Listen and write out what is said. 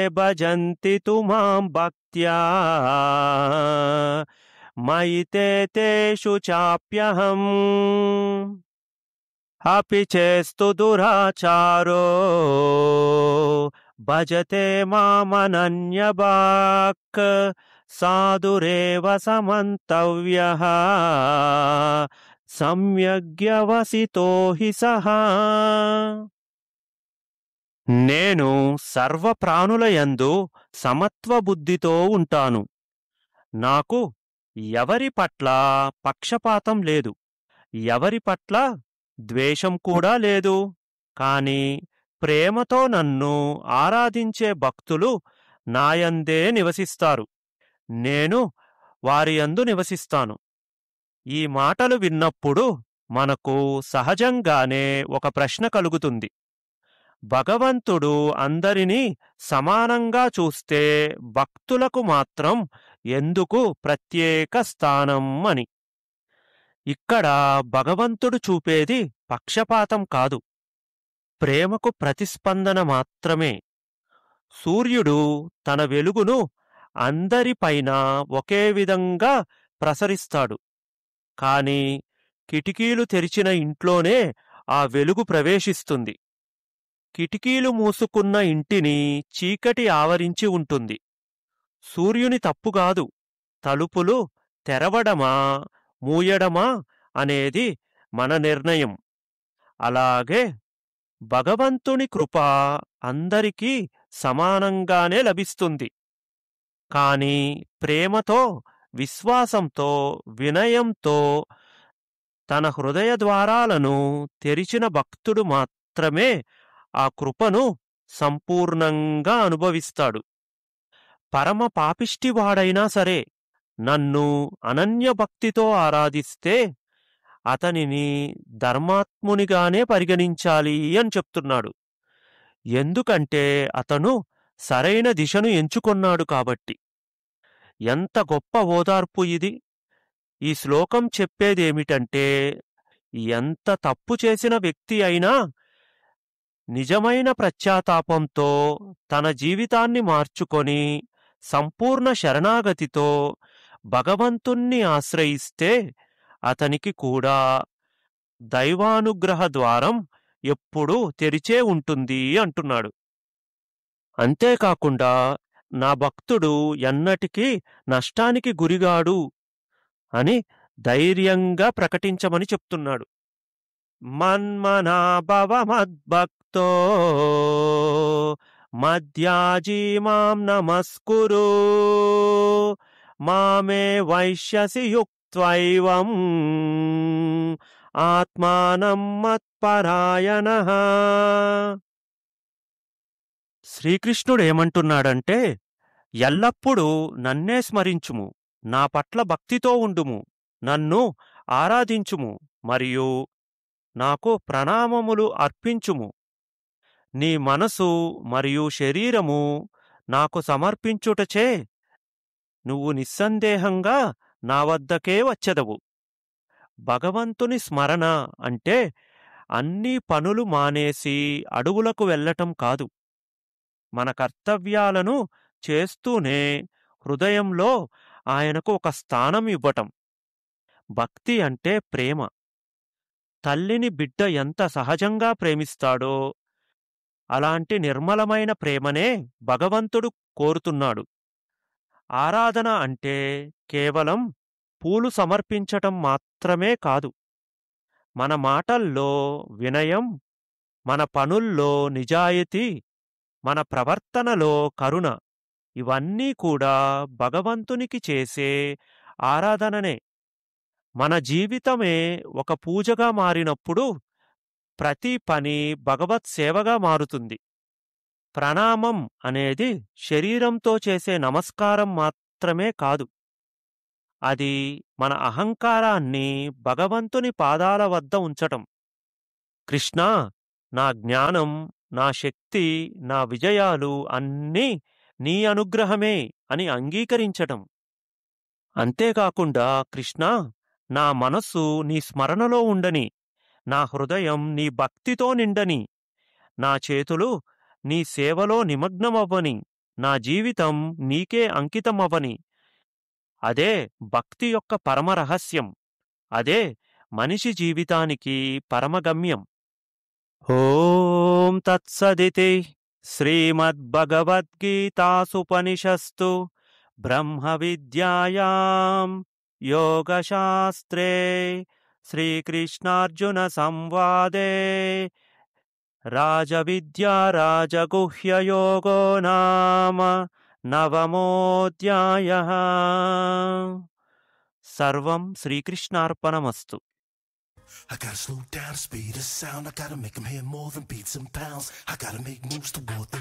భజంతి తు మాం భక్త్యా మయి తే తేషు చాప్యహం అపి చేస్తు దురాచారో భజతే మామనన్యబాక్ సాధురేవ సమంతవ్య సమ్యగ్యవసితో హి సహా నేను సర్వప్రాణులయందు సమత్వ బుద్ధితో ఉంటాను నాకు ఎవరి పట్ల పక్షపాతం లేదు ఎవరి పట్ల ద్వేషం కూడా లేదు కాని ప్రేమతో నన్ను ఆరాధించే భక్తులు నాయందే నివసిస్తారు నేను వారి యందు నివసిస్తాను ఈ మాటలు విన్నప్పుడు మనకు సహజంగానే ఒక ప్రశ్న కలుగుతుంది భగవంతుడు అందరినీ సమానంగా చూస్తే భక్తులకు మాత్రం ఎందుకు ప్రత్యేక స్థానం అని ఇక్కడ భగవంతుడు చూపేది పక్షపాతం కాదు ప్రేమకు ప్రతిస్పందన మాత్రమే సూర్యుడు తన వెలుగును అందరిపైన ఒకే విధంగా ప్రసరిస్తాడు కాని కిటికీలు తెరిచిన ఇంట్లోనే ఆ వెలుగు ప్రవేశిస్తుంది కిటికీలు మూసుకున్న ఇంటిని చీకటి ఆవరించి ఉంటుంది సూర్యుని తప్పుగాదు తలుపులు తెరవడమా మూయడమా అనేది మన నిర్ణయం అలాగే భగవంతుని కృప అందరికీ సమానంగానే లభిస్తుంది కాని ప్రేమతో విశ్వాసంతో వినయంతో తన హృదయ ద్వారాలను తెరిచిన భక్తుడు మాత్రమే ఆ కృపను సంపూర్ణంగా అనుభవిస్తాడు పరమ పాపిష్టివాడైనా సరే నన్ను అనన్య భక్తితో ఆరాధిస్తే అతనిని ధర్మాత్మునిగానే పరిగణించాలి అని చెప్తున్నాడు ఎందుకంటే అతను సరైన దిశను ఎంచుకొన్నాడు కాబట్టి ఎంత గొప్ప ఓదార్పు ఇది ఈ శ్లోకం చెప్పేదేమిటంటే ఎంత తప్పు చేసిన వ్యక్తి అయినా నిజమైన ప్రత్యాతాపంతో తన జీవితాన్ని మార్చుకొని సంపూర్ణ శరణాగతితో భగవంతుణ్ణి ఆశ్రయిస్తే అతనికి కూడా దైవానుగ్రహ ద్వారం ఎప్పుడూ తెరిచే ఉంటుంది అంటున్నాడు అంతేకాకుండా నా భక్తుడు ఎన్నటికీ నష్టానికి గురిగాడు అని ధైర్యంగా ప్రకటించమని చెప్తున్నాడు మన్మనా భవ మద్భక్తో మధ్యాజీ మాం నమస్కురు మామే వైశ్యసి యుక్త్వైవం ఆత్మానం మత్పరాయణ శ్రీకృష్ణుడు ఏమంటున్నాడంటే ఎల్లప్పుడూ నన్నే స్మరించుము నా పట్ల భక్తితో ఉండుము నన్ను ఆరాధించుము మరియు నాకు ప్రణామములు అర్పించుము నీ మనసు మరియు శరీరము నాకు సమర్పించుటచే నువ్వు నిస్సందేహంగా నా వద్దకే వచ్చెదవు భగవంతుని స్మరణ అంటే అన్ని పనులు మానేసి అడవులకు వెళ్ళటం కాదు మన కర్తవ్యాలను చేస్తూనే హృదయంలో ఆయనకు ఒక స్థానం ఇవ్వటం భక్తి అంటే ప్రేమ తల్లిని బిడ్డ ఎంత సహజంగా ప్రేమిస్తాడో అలాంటి నిర్మలమైన ప్రేమనే భగవంతుడు కోరుతున్నాడు ఆరాధన అంటే కేవలం పూలు సమర్పించటం మాత్రమే కాదు మన మాటల్లో వినయం మన పనుల్లో నిజాయితీ మన ప్రవర్తనలో కరుణ ఇవన్నీ కూడా భగవంతునికి చేసే ఆరాధననే మన జీవితమే ఒక పూజగా మారినప్పుడు ప్రతి పని భగవత్ సేవగా మారుతుంది ప్రణామం అనేది శరీరంతో చేసే నమస్కారం మాత్రమే కాదు అది మన అహంకారాన్ని భగవంతుని పాదాల వద్ద ఉంచటం కృష్ణా నా జ్ఞానం నా శక్తి నా విజయాలు అన్నీ నీ అనుగ్రహమే అని అంగీకరించటం అంతేకాకుండా కృష్ణా నా మనస్సు నీ స్మరణలో ఉండని నా హృదయం నీ భక్తితో నిండని నా చేతులు నీ సేవలో నిమగ్నమవ్వని నా జీవితం నీకే అంకితమవని అదే భక్తి యొక్క పరమ రహస్యం అదే మనిషి జీవితానికి పరమగమ్యం ఓం తత్సదితి శ్రీమద్భగవద్గీతాసుపనిషస్తు బ్రహ్మ విద్యాయాం యోగశాస్త్రే శ్రీకృష్ణార్జున సంవాదే రాజవిద్యా రాజగుహ్యయోగో నామ నవమోऽధ్యాయ సర్వం శ్రీకృష్ణార్పణమస్తు I gotta slow down the speed of sound. I gotta make 'em hear more than beats and pounds. I gotta make moves toward the